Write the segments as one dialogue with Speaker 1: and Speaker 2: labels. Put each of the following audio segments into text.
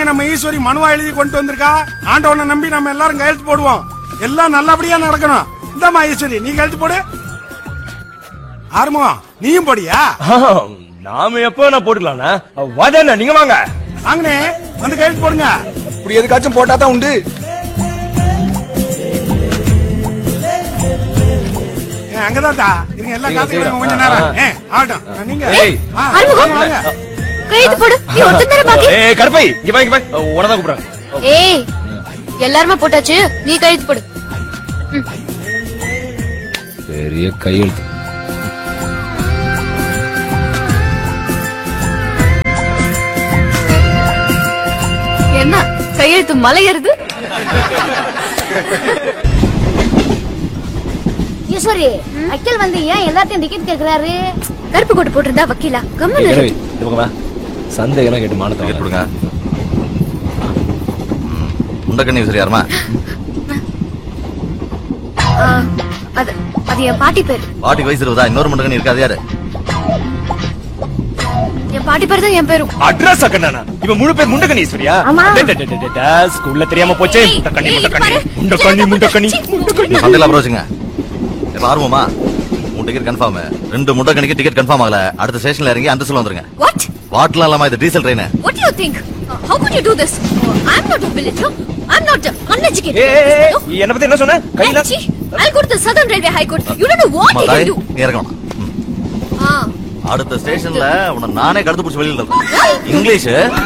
Speaker 1: நம்ம ஈஸ்வரி மனுவா எழுதி கொண்டு வந்திருக்கா ஆண்டவனை நம்பி நம்ம எல்லாரும் கையெழுத்து போடுவோம் எல்லாம் நல்லபடியா நடக்கணும் இந்தாம்மா ஈஸ்வரி நீ கையெழுத்து போடு ஆறுமுகம் நீயும் போடியா
Speaker 2: நாம எப்போ நான் போட்டுக்கலாம்ண்ணா வாதாண்ணா நீங்க வாங்க
Speaker 1: வாங்கனே வந்து கையெழுத்து போடுங்க
Speaker 3: இப்படி எதுக்காச்சும் போட்டா தான் உண்டு
Speaker 1: ஏ, அங்கதான் தா இருங்க எல்லாம் காத்துக்கிறோம் கொஞ்ச நேரம் ஏ ஆகட்டும் நீங்க
Speaker 2: ஏய்.
Speaker 1: ஆ,
Speaker 4: ஆறுமுகம்.
Speaker 1: வாங்க.
Speaker 4: கையெழுத்து போடு நீ ஒருத்தன் தானே பாக்கி
Speaker 2: ஏய் கருப்பை இங்க வா இங்க வா உனதான் கூப்பிடுறேன்
Speaker 4: ஏய் எல்லாருமே போட்டாச்சு நீ கையெழுத்து போடு
Speaker 2: பெரிய கையெழுத்து
Speaker 4: என்ன கையெழுத்து மலையறது
Speaker 5: ஈஸ்வரி அக்கில் வந்து ஏன் எல்லாத்தையும் டிக்கெட் கேக்குறாரு
Speaker 4: கருப்பு கோட்டு போட்டிருந்தா வக்கீலா கம்மன்
Speaker 2: கருவை இந்த பக்கம் வா சந்தேகம் கேட்டு மானத்தை
Speaker 6: டிக்கெட் கொடுங்க முண்டக்கண்ணி விசிறி யாருமா
Speaker 4: அது அது என் பாட்டி பேரு
Speaker 6: பாட்டிக்கு வயசு இருபதா இன்னொரு முண்டக்கண்ணி இருக்காது யாரு
Speaker 4: என் பாட்டி பேரு தான் என் பேரும்
Speaker 2: அட்ரஸ் அக்கண்ணா இவன் முழு பேர் முண்டக்கணி ஈஸ்வரியா
Speaker 5: ஆமா.
Speaker 2: ஸ்கூல்ல தெரியாம போச்சே
Speaker 4: ஏய்,
Speaker 2: முண்டக்கண்ணி
Speaker 4: ஏய்,
Speaker 2: முண்டக்கண்ணி
Speaker 4: பாரு.
Speaker 2: முண்டக்கண்ணி முண்டக்கண்ணி முண்டக்கண்ணி
Speaker 6: சந்தையில அப்புறம் வச்சுங்க இப்ப ஆர்வமா உன் டிக்கெட் கன்ஃபார்ம் ரெண்டு முண்டக்கணிக்கு டிக்கெட் கன்ஃபார்ம் ஆகல அடுத்த ஸ்டேஷன்ல இறங்கி அந்த வந்துருங்க
Speaker 4: வாட்
Speaker 6: பாட்டிலாம் இல்லாம இது diesel train
Speaker 4: what you think how good you do this I am not a villager i'm not uneducated
Speaker 2: ஏய், ஏய், ஏய், என்ன பத்தி என்ன சொன்ன கையில
Speaker 4: Hey, Chief, I'll go to the Southern Railway High Court. You don't know what he
Speaker 6: தாய்
Speaker 4: can do.
Speaker 6: நீ இறங்கணும் ம்.
Speaker 4: Ah.
Speaker 6: அடுத்த ஸ்டேஷன்ல உன்னை நானே கடத்து பிடிச்சி வெளியில இருக்கேன் இங்கிலீஷ்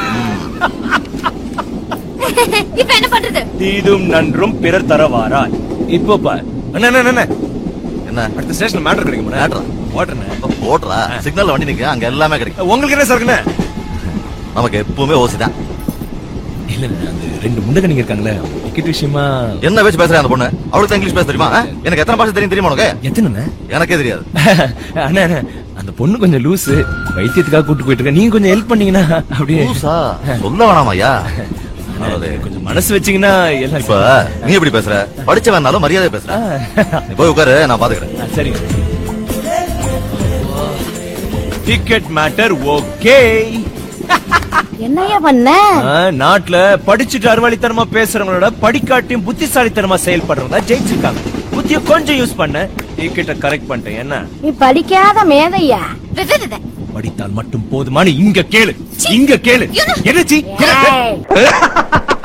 Speaker 4: இப்ப என்ன பண்றது
Speaker 2: தீதும் நன்றும் பிறர் தரவாராய் இப்போ பார் அண்ணா அண்ணா, அண்ணா
Speaker 6: என்ன
Speaker 2: அடுத்த ஸ்டேஷன்ல மேட்டர் கிடைக்கும்
Speaker 6: Matter?
Speaker 2: ஓட்டுறேன்
Speaker 6: இப்ப போடுறா சிக்னல் வண்டி நிக்க அங்க எல்லாமே கிடைக்கும்
Speaker 2: உங்களுக்கு என்ன சார்க்குண்ணே
Speaker 6: நமக்கு எப்பவுமே ஓசி தான்
Speaker 2: இல்ல இல்ல அந்த ரெண்டு முண்டக்கணிங்க இருக்காங்களே டிக்கெட் விஷயமா
Speaker 6: என்ன பேச்சு பேசுறேன் அந்த பொண்ணு அவளுக்கு தான் இங்கிலீஷ் பேச தெரியுமா ஆ? எனக்கு எத்தனை பாஷை தெரியும் தெரியுமா உனக்கு
Speaker 2: எத்தனை
Speaker 6: எனக்கே தெரியாது
Speaker 2: அண்ணா அண்ணா, அந்த பொண்ணு கொஞ்சம் லூசு வைத்தியத்துக்காக கூட்டு போயிட்டு இருக்கா நீங்க கொஞ்சம் ஹெல்ப் பண்ணீங்கன்னா அப்படியே
Speaker 6: லூசா? சொல்ல வேணாமா ஐயா அதாவது,
Speaker 2: கொஞ்சம் மனசு வச்சீங்கன்னா எல்லாம்
Speaker 6: இப்ப நீ எப்படி பேசுற படிச்ச வேணாலும் மரியாதை பேசுற நீ போய் உட்காரு நான் பாத்துக்கிறேன்
Speaker 2: ஆ, சரிங்க டிக்கெட் மேட்டர் ஓகே
Speaker 5: என்னையா பண்ண
Speaker 2: நாட்டுல படிச்சுட்டு அறிவாளித்தனமா பேசுறவங்களோட படிக்காட்டியும் புத்திசாலித்தனமா செயல்படுறவங்க தான் ஜெயிச்சிருக்காங்க புத்திய கொஞ்சம் யூஸ் பண்ண டிக்கெட்டை கரெக்ட் பண்ணிட்டேன் என்ன
Speaker 5: நீ படிக்காத மேதையா
Speaker 4: வே, வே, வே, வே.
Speaker 2: படித்தால் மட்டும் போதுமானு இங்க கேளு இங்க கேளு
Speaker 4: You know-
Speaker 2: என்ன சி?
Speaker 5: ஏய்.